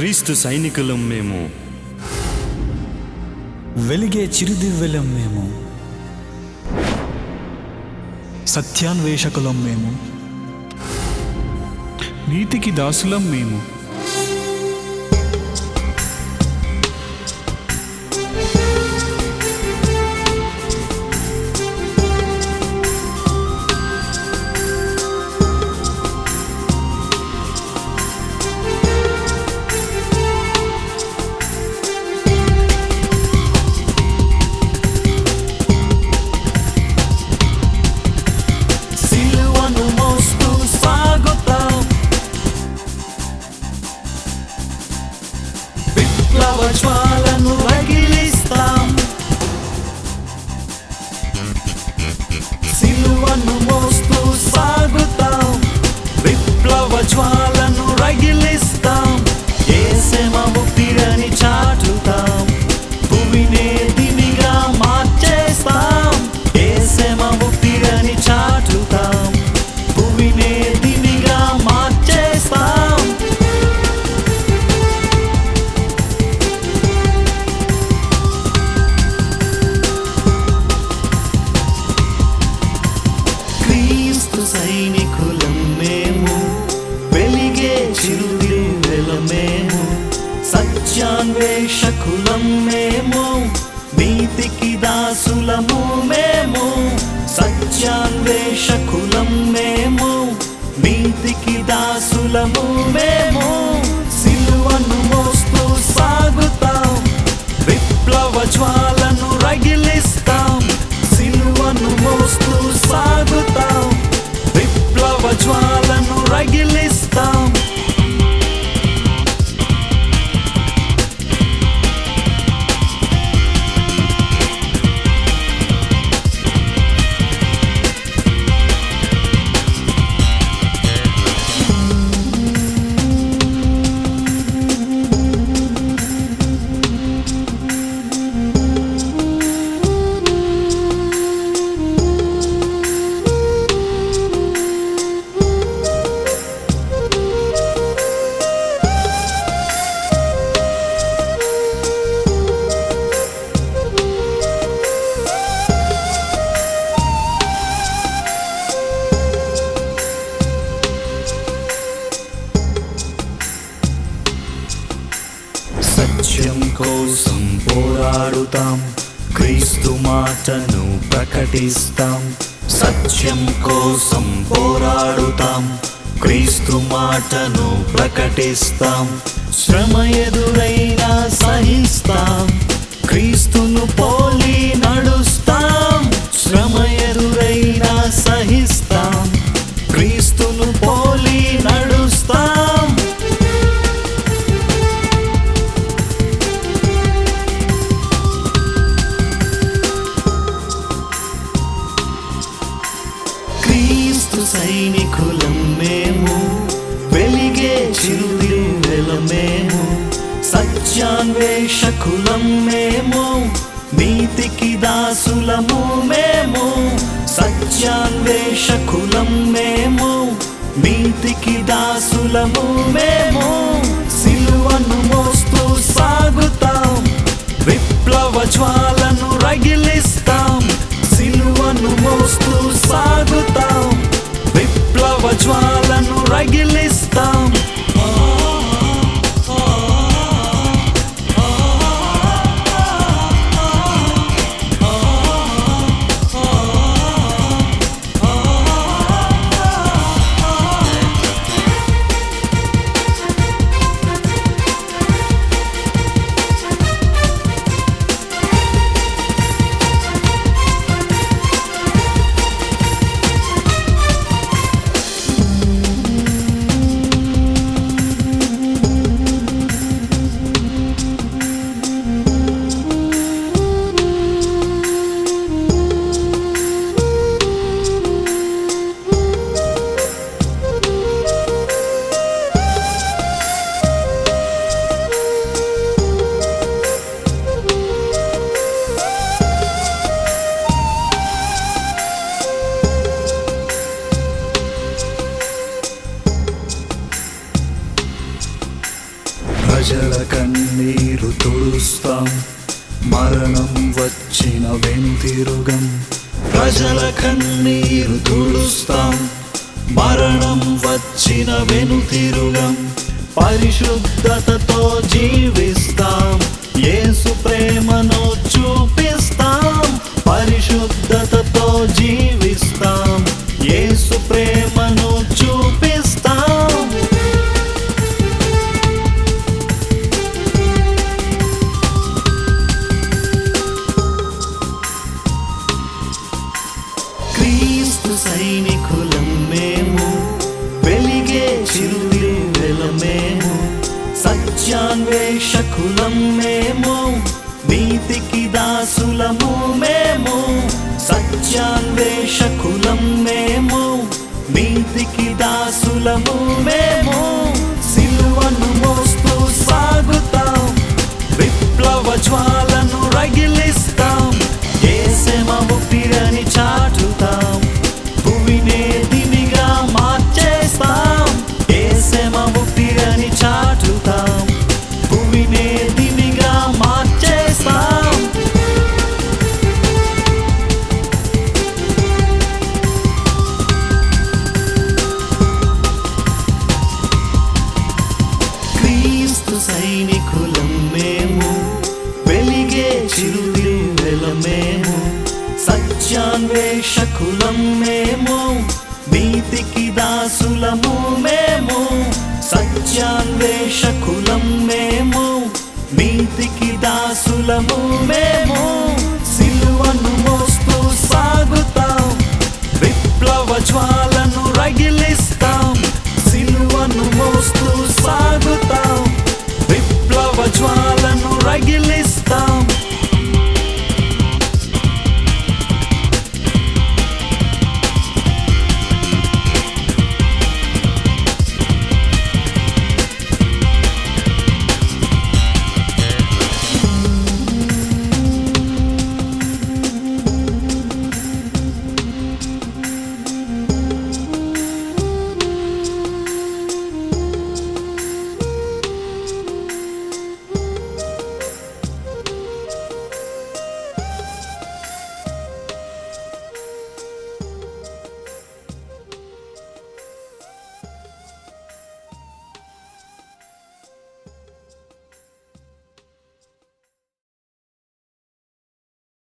క్రీస్తు సైనికులం మేము వెలిగే చిరుదివ్వెలం మేము సత్యాన్వేషకులం మేము నీతికి దాసులం మేము సిలువను మోస్తూ సాగుతాం విప్లవ జ్వాలను రగిలిస్తాం సిలువను మోస్తూ సాగుతాం విప్లవ జ్వాలను రగిలిస్తాం ఏసెమ ముక్తిరని చాటుతాం భూమినే దినిగా మార్చేస్తాం ఏసెమ ముక్తిరని చాటుతాం భూమినే దినిగా మార్చేస్తాం క్రీస్తు సైనికులం మేము వెలిగే చిరుదివ్వెల మేము సత్యాన్వేషకులం మేము నీతికి దాసులము మేము సత్యాన్వేషకులం మేము నీతికి దాసులము మేము సిలువను మోస్తూ సాగుతాం విప్లవ జ్వాలను రగిలిస్తాం సిలువను మోస్తూ సాగుతాం విప్లవ జ్వాలను రగిలిస్తాం సత్యం కోసం పోరాడుతాం క్రీస్తు మాటను ప్రకటిస్తాం సత్యం కోసం పోరాడుతాం క్రీస్తు మాటను ప్రకటిస్తాం శ్రమ ఎదురైనా సహిస్తాం క్రీస్తును పోలి నడుస్తాం శ్రమ ఎదురైనా సహిస్తాం క్రీస్తును పోలి నడుస్తాం క్రీస్తు సైనికులం మేము వెలిగే చిరుదివ్వెల మేము సత్యాన్వేషకులం మేము నీతికి దాసులము మేము సత్యాన్వేషకులం మేము నీతికి దాసులము మేము సిలువను మోస్తూ సాగుతాం విప్లవ జ్వాలను రగిలిస్తాం సిలువను మోస్తూ సాగుతాం విప్లవ జ్వాలను రగిలిస్తాం మరణం వచ్చిన వెనుతిరుగం ప్రజల కన్నీరు తుడుస్తాం మరణం వచ్చిన వెనుతిరుగం పరిశుద్ధతతో జీవిస్తాం యేసు ప్రేమను చూపిస్తాం పరిశుద్ధతతో జీవిస్తాం యేసు ప్రేమను చూపిస్తాం క్రీస్తు సైనికులం మేము వెలిగే చిరుదిరి వెలమేము సత్యాన్వేషకులం మేము నీతికి దాసులము మేము సత్యాన్వేషకులం మేము నీతికి దాసులము మేము సిలువను మోస్తూ సాగుతాం విప్లవ జ్వాలను రగిలిస్తాం ఏసెమ ముప్పిరని చాటుతాం భూమినే దినిగా మార్చేస్తాం ఏసెమ ముప్పిరని చాటుతాం భూమినే దినిగా మార్చేస్తాం క్రీస్తు సైనికులం మేము వెలిగే చిరుదిరి వెలమేము సత్యాన్వేషకులం మేము నీతికి దాసులము మేము సత్యాన్వేషకులం మేము నీతికి దాసులము మేము